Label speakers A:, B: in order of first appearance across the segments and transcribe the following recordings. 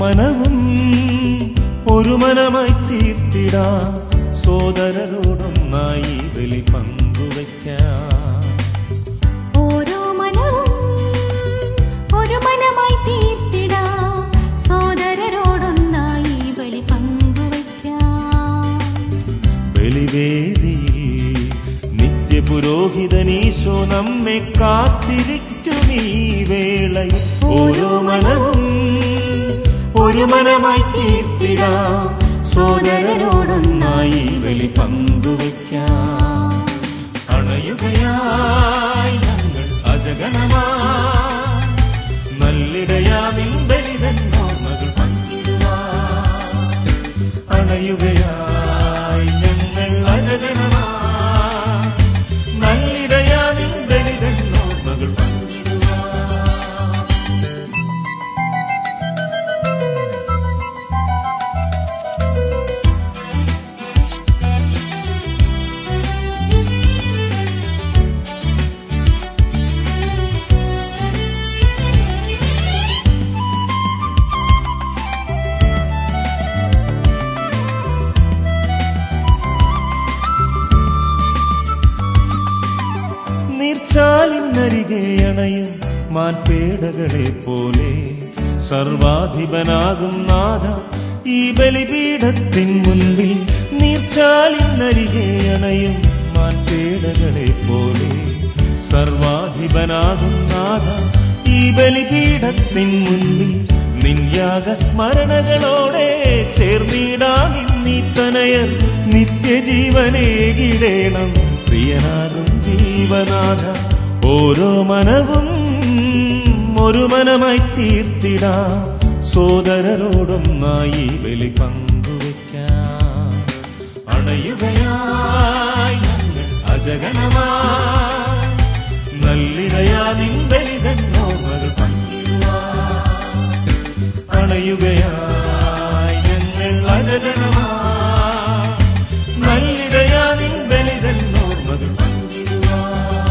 A: മനവും ഒരു മനമായി തീർത്തിടാ സോദരരോടൊന്നായി ബലി പങ്കുവയ്ക്കാം
B: ഓരോ മനവും ഒരു മനമായി തീർത്തിടാം സോദരരോടൊന്നായി ബലി പങ്കുവയ്ക്കാം
A: ബലിവേദിയിൽ നിത്യപുരോഹിതനീശോ നമ്മെ കാത്തിരിക്കും ഈ വേളയിൽ ഓരോ മനവും ഒരു മനമായി തീർത്തിടാം സോദരരോടൊന്നായി ബലി പങ്കുവയ്ക്കാം അണയുകയായി ഞങ്ങൾ അജഗണമായി നല്ലിടയാ നിൻബലിതൻ ഓർമ്മകൾ പങ്കിടുവാൻ അണയുകയായി ഞങ്ങൾ അജഗണമായി നല്ലിടയാ നിൻബലിതൻ ഓർമ്മകൾ പങ്കിടുവാൻ നീർച്ചാലിനരികെ അണയും മാൻപേടകളെ പോലെ സർവാധിപനാകും നാഥ ഈ ബലിപീഠത്തിൻ മുൻപിൽ നീർച്ചാലിനരികെ അണയും മാൻപേടകളെ പോലെ സർവാധിപനാകും നാഥ ഈ ബലിപീഠത്തിൻ മുൻപിൽ നിന്യാഗസ്മരണകളോടെ ചേർന്നിടാം ഇന്നീത്തനയർ നിത്യജീവനേകിടേണം പ്രിയനാകും ജീവനാഥ ഓരോ മനവും ഒരു മനമായി തീർത്തിടാം സോദരരോടൊന്നായി ബലി പങ്കുവയ്ക്കാം അണയുകയായി ഞങ്ങൾ അജഗണമായി നല്ലിടയാ നിൻബലിതൻ ഓർമ്മകൾ പങ്കിടുവാൻ അണയുകയായി ഞങ്ങൾ അജഗണമായി നല്ലിടയാ നിൻബലിതൻ ഓർമ്മകൾ പങ്കിടുവാൻ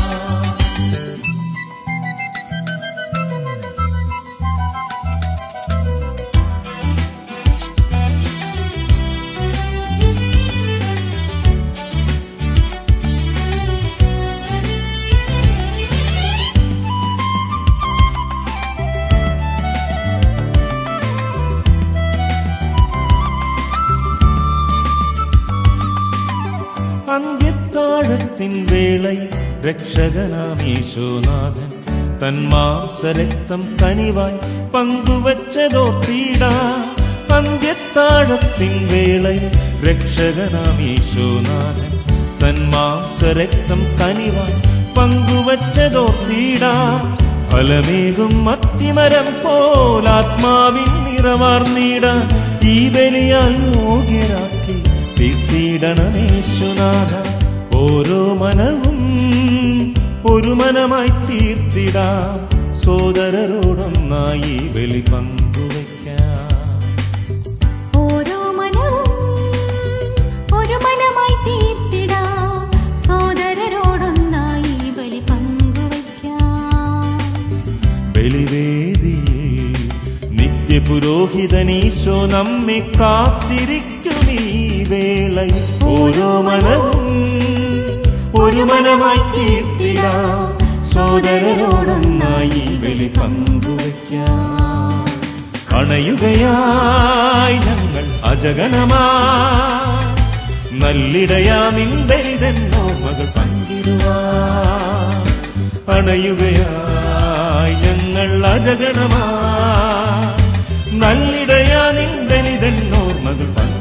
A: അന്ത്യത്താഴത്തിൻ വേളയിൽ രക്ഷകനാം യേശുനാഥൻ തൻ മാംസരക്തം കനിവായി പങ്കുവച്ചതോർത്തിടാ അന്ത്യത്താഴത്തിൻ വേളയിൽ രക്ഷകനാം യേശുനാഥൻ തൻ മാംസരക്തം കനിവായി പങ്കുവച്ചതോർത്തിടാ ഫലമേകും അത്തിമരം പോലാത്മാവിൻ നിറവാർന്നിടാൻ ഈ ബലിയാൽ യോഗ്യരാക്കി തീർത്തിടണമേശുനാഥ ഓരോ മനവും ഒരു മനമായി തീർത്തിടാ സോദരരോടൊന്നായി ബലി പങ്കുവയ്ക്കാം
B: ഓരോ മനവും ഒരു മനമായി തീർത്തിടാം സോദരരോടൊന്നായി ബലി പങ്കുവയ്ക്കാം
A: ബലിവേദിയിൽ നിത്യപുരോഹിതനീശോ നമ്മെ കാത്തിരിക്കും ഈ വേളയിൽ ഓരോ മനവും ഒരു മനമായി തീർത്തിടാം സോദരരോടൊന്നായി ബലി പങ്കുവയ്ക്കാം അണയുകയായി ഞങ്ങൾ അജഗണമായി നല്ലിടയാ നിൻബലിതൻ ഓർമ്മകൾ പങ്കിടുവാൻ അണയുകയായി ഞങ്ങൾ അജഗണമായി നല്ലിടയാ നിൻബലിതൻ ഓർമ്മകൾ പങ്കിടുവാൻ